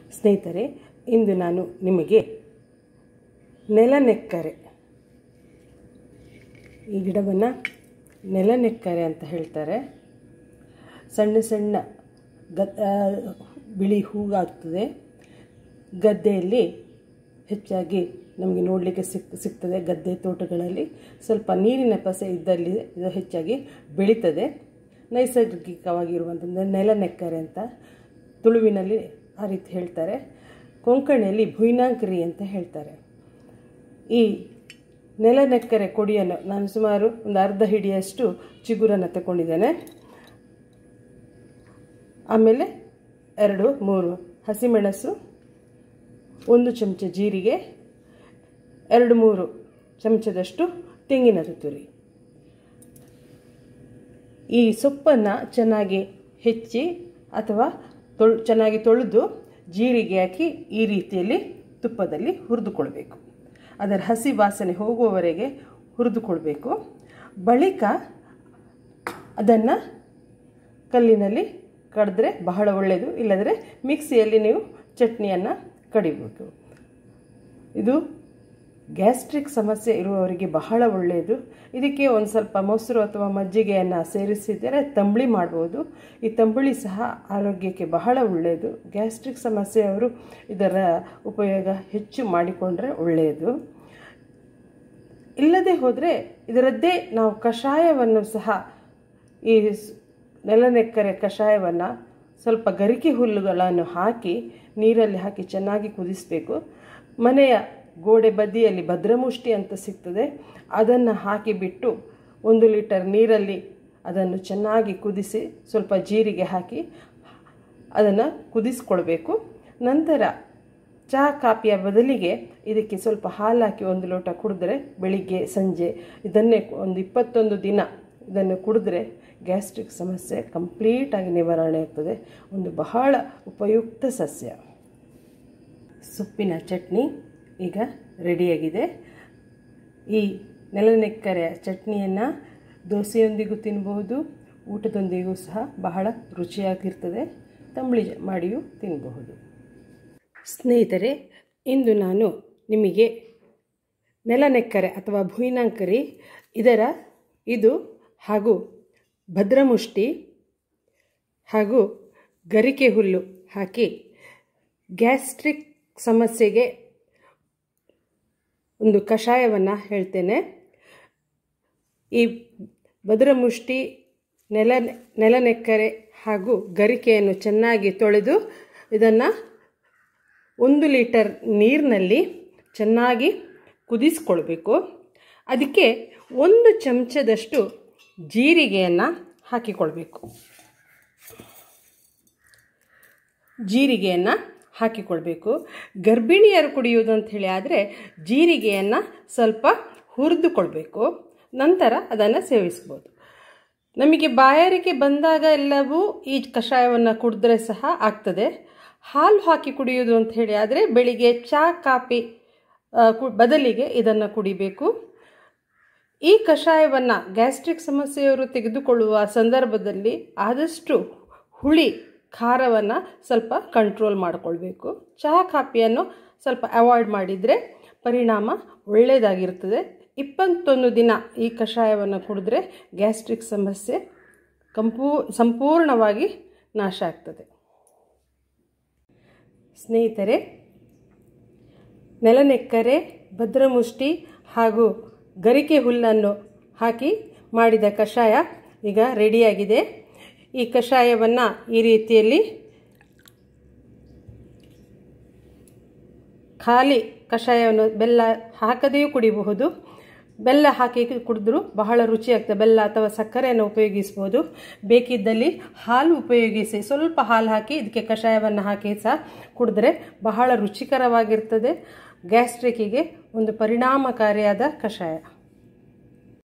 ಸ್ನೇಹಿತರೆ ಇಂದು ನಾನು ನಿಮಗೆ ನೆಲನೆಕ್ಕರೆ ಈ ಗಿಡವನ್ನು ನೆಲನೆಕ್ಕರೆ ಅಂತ ಹೇಳ್ತಾರೆ ಸಣ್ಣ ಸಣ್ಣ ಗದ್ ಆ, ಬಿಳಿ ಹೂವಾಗ್ತದೆ ಗದ್ದೆಯಲ್ಲಿ ಹೆಚ್ಚಾಗಿ ನಮಗೆ ನೋಡಲಿಕ್ಕೆ ಸಿಕ್ ಸಿಗ್ತದೆ ಗದ್ದೆ ತೋಟಗಳಲ್ಲಿ ಸ್ವಲ್ಪ ನೀರಿನ ಪಸೆ ಇದ್ದಲ್ಲಿ ಇದು ಹೆಚ್ಚಾಗಿ ಬೆಳೀತದೆ ನೈಸರ್ಗಿಕವಾಗಿರುವಂಥದ್ದು ನೆಲನೆಕ್ಕರೆ ಅಂತ ತುಳುವಿನಲ್ಲಿ ಆ ರೀತಿ ಹೇಳ್ತಾರೆ ಕೊಂಕಣಿಯಲ್ಲಿ ಭುಯ್ನಾಂಕರಿ ಅಂತ ಹೇಳ್ತಾರೆ ಈ ನೆಲನೆಕ್ಕರೆ ಕೊಡಿಯನ್ನು ನಾನು ಸುಮಾರು ಒಂದು ಅರ್ಧ ಹಿಡಿಯಷ್ಟು ಚಿಗುರನ್ನು ತಗೊಂಡಿದ್ದೇನೆ ಆಮೇಲೆ ಎರಡು ಮೂರು ಹಸಿಮೆಣಸು ಒಂದು ಚಮಚ ಜೀರಿಗೆ ಎರಡು ಮೂರು ಚಮಚದಷ್ಟು ತೆಂಗಿನ ತುತ್ತೂರಿ ಈ ಸೊಪ್ಪನ್ನು ಚೆನ್ನಾಗಿ ಹೆಚ್ಚಿ ಅಥವಾ ತೊಳ್ ಚೆನ್ನಾಗಿ ತೊಳೆದು ಜೀರಿಗೆ ಹಾಕಿ ಈ ರೀತಿಯಲ್ಲಿ ತುಪ್ಪದಲ್ಲಿ ಹುರಿದುಕೊಳ್ಬೇಕು ಅದರ ಹಸಿ ವಾಸನೆ ಹೋಗುವವರೆಗೆ ಹುರಿದುಕೊಳ್ಬೇಕು ಬಳಿಕ ಅದನ್ನು ಕಲ್ಲಿನಲ್ಲಿ ಕಡಿದ್ರೆ ಬಹಳ ಒಳ್ಳೆಯದು ಇಲ್ಲದ್ರೆ ಮಿಕ್ಸಿಯಲ್ಲಿ ನೀವು ಚಟ್ನಿಯನ್ನು ಕಡಿಬೇಕು ಇದು ಗ್ಯಾಸ್ಟ್ರಿಕ್ ಸಮಸ್ಯೆ ಇರುವವರಿಗೆ ಬಹಳ ಒಳ್ಳೆಯದು ಇದಕ್ಕೆ ಒಂದು ಸ್ವಲ್ಪ ಮೊಸರು ಅಥವಾ ಮಜ್ಜಿಗೆಯನ್ನು ಸೇರಿಸಿದರೆ ತಂಬಳಿ ಮಾಡ್ಬೋದು ಈ ತಂಬಳಿ ಸಹ ಆರೋಗ್ಯಕ್ಕೆ ಬಹಳ ಒಳ್ಳೆಯದು ಗ್ಯಾಸ್ಟ್ರಿಕ್ ಸಮಸ್ಯೆಯವರು ಇದರ ಉಪಯೋಗ ಹೆಚ್ಚು ಮಾಡಿಕೊಂಡ್ರೆ ಒಳ್ಳೆಯದು ಇಲ್ಲದೆ ಹೋದರೆ ಇದರದ್ದೇ ನಾವು ಕಷಾಯವನ್ನು ಸಹ ಈ ಸ್- ನೆಲನೆಕ್ಕರೆ ಕಷಾಯವನ್ನು ಸ್ವಲ್ಪ ಗರಿಕೆ ಹುಲ್ಲುಗಳನ್ನು ಹಾಕಿ ನೀರಲ್ಲಿ ಹಾಕಿ ಚೆನ್ನಾಗಿ ಕುದಿಸಬೇಕು ಮನೆಯ ಗೋಡೆ ಬದಿಯಲ್ಲಿ ಭದ್ರಮುಷ್ಟಿ ಅಂತ ಸಿಗ್ತದೆ ಅದನ್ನು ಹಾಕಿಬಿಟ್ಟು ಒಂದು ಲೀಟರ್ ನೀರಲ್ಲಿ ಅದನ್ನು ಚೆನ್ನಾಗಿ ಕುದಿಸಿ ಸ್ವಲ್ಪ ಜೀರಿಗೆ ಹಾಕಿ ಅದನ್ನು ಕುದಿಸ್ಕೊಳ್ಬೇಕು ನಂತರ ಚಹಾ ಕಾಪಿಯ ಬದಲಿಗೆ ಇದಕ್ಕೆ ಸ್ವಲ್ಪ ಹಾಲು ಹಾಕಿ ಒಂದು ಲೋಟ ಕುಡಿದ್ರೆ ಬೆಳಿಗ್ಗೆ ಸಂಜೆ ಇದನ್ನೇ ಒಂದು ಇಪ್ಪತ್ತೊಂದು ದಿನ ಇದನ್ನು ಕುಡಿದ್ರೆ ಗ್ಯಾಸ್ಟ್ರಿಕ್ ಸಮಸ್ಯೆ ಕಂಪ್ಲೀಟಾಗಿ ನಿವಾರಣೆ ಆಗ್ತದೆ ಒಂದು ಬಹಳ ಉಪಯುಕ್ತ ಸಸ್ಯ ಸೊಪ್ಪಿನ ಚಟ್ನಿ ಈಗ ರೆಡಿಯಾಗಿದೆ ಈ ನೆಲನೆಕ್ಕರೆಯ ಚಟ್ನಿಯನ್ನು ದೋಸೆಯೊಂದಿಗೂ ತಿನ್ಬಹುದು ಊಟದೊಂದಿಗೂ ಸಹ ಬಹಳ ರುಚಿಯಾಗಿರ್ತದೆ ತಂಬಳಿ ಮಾಡಿಯೂ ತಿನ್ನಬಹುದು ಸ್ನೇಹಿತರೆ ಇಂದು ನಾನು ನಿಮಗೆ ನೆಲನೆಕ್ಕರೆ ಅಥವಾ ಭುಯ್ನಾಂಕರಿ ಇದರ ಇದು ಹಾಗೂ ಭದ್ರಮುಷ್ಟಿ ಹಾಗೂ ಗರಿಕೆ ಹುಲ್ಲು ಹಾಕಿ ಗ್ಯಾಸ್ಟ್ರಿಕ್ ಸಮಸ್ಯೆಗೆ ಒಂದು ಕಷಾಯವನ್ನು ಹೇಳ್ತೇನೆ ಈ ಭದ್ರಮುಷ್ಟಿ ನೆಲ ನೆಲನೆಕ್ಕರೆ ಹಾಗೂ ಗರಿಕೆಯನ್ನು ಚೆನ್ನಾಗಿ ತೊಳೆದು ಇದನ್ನು ಒಂದು ಲೀಟರ್ ನೀರಿನಲ್ಲಿ ಚೆನ್ನಾಗಿ ಕುದಿಸ್ಕೊಳ್ಬೇಕು ಅದಕ್ಕೆ ಒಂದು ಚಮಚದಷ್ಟು ಜೀರಿಗೆಯನ್ನು ಹಾಕಿಕೊಳ್ಬೇಕು ಜೀರಿಗೆಯನ್ನು ಹಾಕಿಕೊಳ್ಬೇಕು ಗರ್ಭಿಣಿಯರು ಕುಡಿಯುವುದು ಅಂತ ಹೇಳಿ ಆದರೆ ಜೀರಿಗೆಯನ್ನು ಸ್ವಲ್ಪ ಹುರಿದುಕೊಳ್ಬೇಕು ನಂತರ ಅದನ್ನು ಸೇವಿಸ್ಬೋದು ನಮಗೆ ಬಾಯಾರಿಕೆ ಬಂದಾಗ ಎಲ್ಲವೂ ಈ ಕಷಾಯವನ್ನು ಕುಡಿದ್ರೆ ಸಹ ಆಗ್ತದೆ ಹಾಲು ಹಾಕಿ ಕುಡಿಯೋದು ಅಂತ ಹೇಳಿ ಆದರೆ ಬೆಳಿಗ್ಗೆ ಚಹಾ ಕಾಫಿ ಆ, ಕು- ಬದಲಿಗೆ ಇದನ್ನು ಕುಡಿಬೇಕು ಈ ಕಷಾಯವನ್ನು ಗ್ಯಾಸ್ಟ್ರಿಕ್ ಸಮಸ್ಯೆಯವರು ತೆಗೆದುಕೊಳ್ಳುವ ಸಂದರ್ಭದಲ್ಲಿ ಆದಷ್ಟು ಹುಳಿ ಖಾರವನ್ನು ಸ್ವಲ್ಪ ಕಂಟ್ರೋಲ್ ಮಾಡಿಕೊಳ್ಬೇಕು ಚಹಾ ಕಾಫಿಯನ್ನು ಸ್ವಲ್ಪ ಅವಾಯ್ಡ್ ಮಾಡಿದರೆ ಪರಿಣಾಮ ಒಳ್ಳೆಯದಾಗಿರ್ತದೆ ಇಪ್ಪತ್ತೊಂದು ದಿನ ಈ ಕಷಾಯವನ್ನು ಕುಡಿದ್ರೆ ಗ್ಯಾಸ್ಟ್ರಿಕ್ ಸಮಸ್ಯೆ ಕಂಪೂ ಸಂಪೂರ್ಣವಾಗಿ ನಾಶ ಆಗ್ತದೆ ಸ್ನೇಹಿತರೆ ನೆಲನೆಕ್ಕರೆ ಭದ್ರಮುಷ್ಟಿ ಹಾಗೂ ಗರಿಕೆ ಹುಲ್ಲನ್ನು ಹಾಕಿ ಮಾಡಿದ ಕಷಾಯ ಈಗ ರೆಡಿಯಾಗಿದೆ ಈ ಕಷಾಯವನ್ನು ಈ ರೀತಿಯಲ್ಲಿ ಖಾಲಿ ಕಷಾಯವನ್ನು ಬೆಲ್ಲ ಹಾಕದೆಯೂ ಕುಡಿಬಹುದು ಬೆಲ್ಲ ಹಾಕಿ ಕುಡಿದ್ರೂ ಬಹಳ ರುಚಿಯಾಗ್ತದೆ ಬೆಲ್ಲ ಅಥವಾ ಸಕ್ಕರೆಯನ್ನು ಉಪಯೋಗಿಸ್ಬೋದು ಬೇಕಿದ್ದಲ್ಲಿ ಹಾಲು ಉಪಯೋಗಿಸಿ ಸ್ವಲ್ಪ ಹಾಲು ಹಾಕಿ ಇದಕ್ಕೆ ಕಷಾಯವನ್ನು ಹಾಕಿ ಸಹ ಕುಡಿದ್ರೆ ಬಹಳ ರುಚಿಕರವಾಗಿರ್ತದೆ ಗ್ಯಾಸ್ಟ್ರಿಕ್ಕಿಗೆ ಒಂದು ಪರಿಣಾಮಕಾರಿಯಾದ ಕಷಾಯ